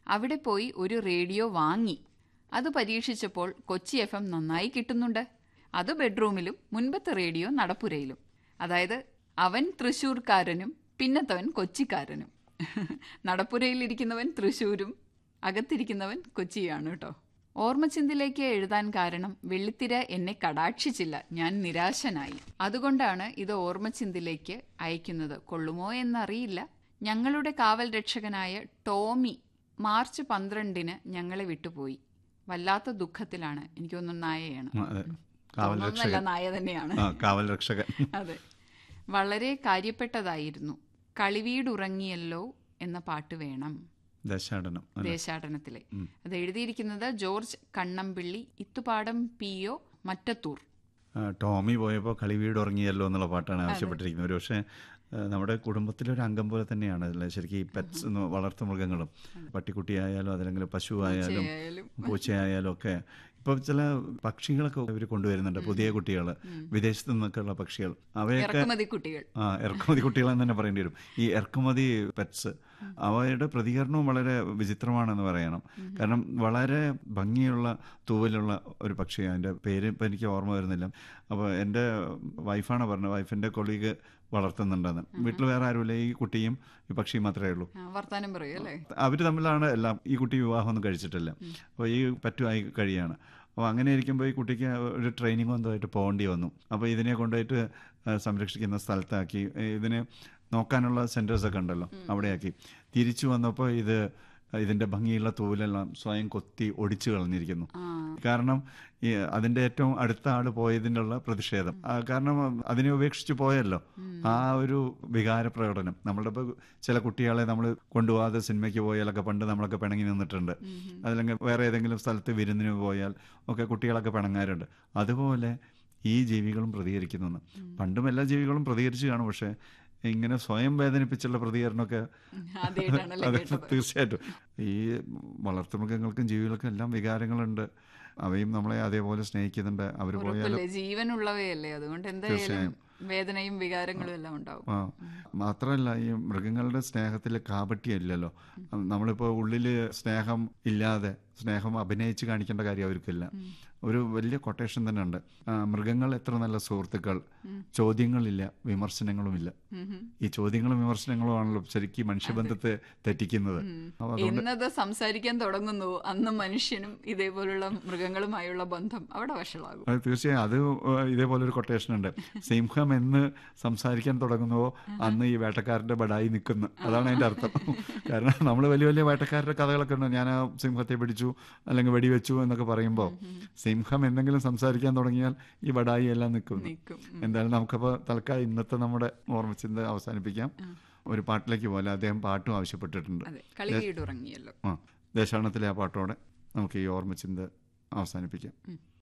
അവിടെ പോയി ഒരു റേഡിയോ വാങ്ങി അത് പരീക്ഷിച്ചപ്പോൾ കൊച്ചി എഫ് എം നന്നായി കിട്ടുന്നുണ്ട് അത് ബെഡ്റൂമിലും മുൻപത്തെ റേഡിയോ നടപ്പുരയിലും അതായത് അവൻ തൃശ്ശൂർക്കാരനും പിന്നത്തവൻ കൊച്ചിക്കാരനും നടപ്പുരയിലിരിക്കുന്നവൻ തൃശ്ശൂരും അകത്തിരിക്കുന്നവൻ കൊച്ചിയാണ് കേട്ടോ ഓർമ്മച്ചിന്തിലേക്ക് എഴുതാൻ കാരണം വെള്ളിത്തിര എന്നെ കടാക്ഷിച്ചില്ല ഞാൻ നിരാശനായി അതുകൊണ്ടാണ് ഇത് ഓർമ്മച്ചിന്തിലേക്ക് അയക്കുന്നത് കൊള്ളുമോ എന്നറിയില്ല ഞങ്ങളുടെ കാവൽ രക്ഷകനായ ടോമി മാർച്ച് പന്ത്രണ്ടിന് ഞങ്ങളെ വിട്ടുപോയി വല്ലാത്ത ദുഃഖത്തിലാണ് എനിക്കൊന്നും നായയാണ് ആ, അതെ കാവൽ ഒന്നല്ല രക്ഷകൻ നായ തന്നെയാണ് ആ കാവൽ രക്ഷകൻ അതെ വളരെ കാര്യപ്പെട്ടതായിരുന്നു കളിവീടുറങ്ങിയല്ലോ എന്ന പാട്ട് വേണം ദശാടനം അല്ലേ? ദേശാടനത്തിലെ അത് എഴുതിയിരിക്കുന്നത് George Kannampilly Ithupadam P O Mattathur ആ, ടോമി പോയപ്പോൾ കളിവീട് ഉറങ്ങിയല്ലോ എന്നുള്ള പാട്ടാണ് ആവശ്യപ്പെട്ടിരിക്കുന്നത് ഒരു പക്ഷേ ആ, നമ്മുടെ കുടുംബത്തിലൊരു അംഗം പോലെ തന്നെയാണ് അല്ലേ ശരിക്കും ഈ പെറ്റ്സ് എന്ന് വളർത്തു മൃഗങ്ങളും പട്ടിക്കുട്ടിയായാലും അതല്ലെങ്കിൽ പശു ആയാലും ആയാലും പൂച്ചയായാലും ഒക്കെ ഇപ്പൊ ചില പക്ഷികളൊക്കെ ഇവർ കൊണ്ടുവരുന്നുണ്ട് പുതിയ കുട്ടികൾ വിദേശത്തു നിന്നൊക്കെയുള്ള പക്ഷികൾ അവയൊക്കെ ഇറക്കുമതി കുട്ടികൾ ആ ഇറക്കുമതി കുട്ടികളെന്ന് തന്നെ പറയേണ്ടി വരും ഈ ഇറക്കുമതി പെറ്റ്സ് അവയുടെ പ്രതികരണവും വളരെ വിചിത്രമാണെന്ന് പറയണം കാരണം വളരെ ഭംഗിയുള്ള തൂവലുള്ള ഒരു പക്ഷിയാണ് അതിൻ്റെ പേര് ഇപ്പം എനിക്ക് ഓർമ്മ വരുന്നില്ല അപ്പോൾ എൻ്റെ വൈഫാണ് പറഞ്ഞത് വൈഫിൻ്റെ കൊളീഗ് വളർത്തുന്നുണ്ടെന്ന് വീട്ടിൽ വേറെ ആരുമില്ല ഈ കുട്ടിയും ഈ പക്ഷിയും മാത്രമേ ഉള്ളൂ ആ, വർത്താനം പറയും അല്ലേ അവർ തമ്മിലാണ് എല്ലാം ഈ കുട്ടി വിവാഹമൊന്നും കഴിച്ചിട്ടില്ല അപ്പോൾ ഈ പറ്റുമായി കഴിയാണ് അപ്പോൾ അങ്ങനെ ഇരിക്കുമ്പോൾ ഈ കുട്ടിക്ക് ഒരു ട്രെയിനിങ് എന്തോയിട്ട് പോകേണ്ടി വന്നു അപ്പോൾ ഇതിനെ കൊണ്ടുപോയിട്ട് ആ, സംരക്ഷിക്കുന്ന സ്ഥലത്താക്കി ഏ, ഇതിനെ നോക്കാനുള്ള സെൻറ്റേഴ്സൊക്കെ ഉണ്ടല്ലോ അവിടെയാക്കി തിരിച്ചു വന്നപ്പോൾ ഇത് ഇതിൻ്റെ ഭംഗിയുള്ള തൂവലെല്ലാം സ്വയം കൊത്തി ഒടിച്ചു കളഞ്ഞിരിക്കുന്നു ആ കാരണം ഈ അതിൻ്റെ ഏറ്റവും അടുത്ത ആൾ പോയതിനുള്ള പ്രതിഷേധം ആ, കാരണം അതിനെ ഉപേക്ഷിച്ച് പോയല്ലോ ആ ഒരു വികാര പ്രകടനം നമ്മളുടെ ഇപ്പോൾ ചില കുട്ടികളെ നമ്മൾ കൊണ്ടുപോകാതെ സിനിമയ്ക്ക് പോയാലൊക്കെ പണ്ട് നമ്മളൊക്കെ പിണങ്ങി നിന്നിട്ടുണ്ട് അതല്ലെങ്കിൽ വേറെ ഏതെങ്കിലും സ്ഥലത്ത് വിരുന്നിന് പോയാൽ ഒക്കെ കുട്ടികളൊക്കെ പിണങ്ങാറുണ്ട് അതുപോലെ ഈ ജീവികളും പ്രതികരിക്കുന്നു പണ്ടും എല്ലാ ജീവികളും പ്രതികരിച്ചു കാണും പക്ഷേ ഇങ്ങനെ സ്വയം വേദനിപ്പിച്ചുള്ള പ്രതികരണമൊക്കെ ആദ്യമായിട്ടാണല്ലേ അതെ കേട്ടത് തീർച്ചയായിട്ടും ഈ വളർത്തുമൃഗങ്ങൾക്കും ജീവികൾക്കും എല്ലാം വികാരങ്ങളുണ്ട് അവയും നമ്മളെ അതേപോലെ സ്നേഹിക്കുന്നുണ്ട് അവർ പോയാലും ഉറപ്പല്ലേ ജീവനുള്ളവയല്ലേ അതുകൊണ്ട് എന്തായാലും വേദനയും വികാരങ്ങളും എല്ലാം ഉണ്ടാവും ആ മാത്രമല്ല ഈ മൃഗങ്ങളുടെ സ്നേഹത്തിൽ കാപട്യമില്ലല്ലോ നമ്മളിപ്പോൾ ഉള്ളിൽ സ്നേഹം ഇല്ലാതെ സ്നേഹം അഭിനയിച്ച് കാണിക്കേണ്ട കാര്യം അവർക്കില്ല ഒരു വലിയ കൊട്ടേഷൻ തന്നെ ഉണ്ട് ആ, മൃഗങ്ങൾ എത്ര നല്ല സുഹൃത്തുക്കൾ ചോദ്യങ്ങളില്ല വിമർശനങ്ങളുമില്ല ഈ ചോദ്യങ്ങളും വിമർശനങ്ങളും ആണല്ലോ ശരിക്കും മനുഷ്യബന്ധത്തെ തെറ്റിക്കുന്നത് അപ്പോൾ അതുകൊണ്ട് എന്നത് സംസാരിക്കാൻ തുടങ്ങുന്നു അന്ന് മനുഷ്യനും ഇതേപോലുള്ള മൃഗങ്ങളുമായുള്ള ബന്ധം അവിടെ വഷളാകും അത് തീർച്ചയായും അത് ഇതേപോലെ ഒരു കൊട്ടേഷൻ ഉണ്ട് സിംഹം എന്ന് സംസാരിക്കാൻ തുടങ്ങുന്നുവോ അന്ന് ഈ വേട്ടക്കാരന്റെ ബടായി നിൽക്കുന്നു അതാണ് അതിന്റെ അർത്ഥം കാരണം നമ്മൾ വലിയ വലിയ വേട്ടക്കാരുടെ കഥകളൊക്കെ ഉണ്ട് ഞാൻ ആ സിംഹത്തെ പിടിച്ചു അല്ലെങ്കിൽ വെടിവെച്ചു എന്നൊക്കെ പറയുമ്പോൾ സിംഹം എന്തെങ്കിലും സംസാരിക്കാൻ തുടങ്ങിയാൽ ഈ ബടായി എല്ലാം നിൽക്കുന്നു നിൽക്കും എന്തായാലും നമുക്കപ്പോൾ തൽക്കാലം ഇന്നത്തെ നമ്മുടെ ഓർമ്മച്ചിന്ത അവസാനിപ്പിക്കാം ഒരു പാട്ടിലേക്ക് പോലെ അദ്ദേഹം പാട്ടും ആവശ്യപ്പെട്ടിട്ടുണ്ട് അതെ കളി വീടുറങ്ങിയല്ലോ ആ ദേശാടനത്തിലെ ആ പാട്ടോടെ നമുക്ക് ഈ ഓർമ്മച്ചിന്ത അവസാനിപ്പിക്കാം ഉം.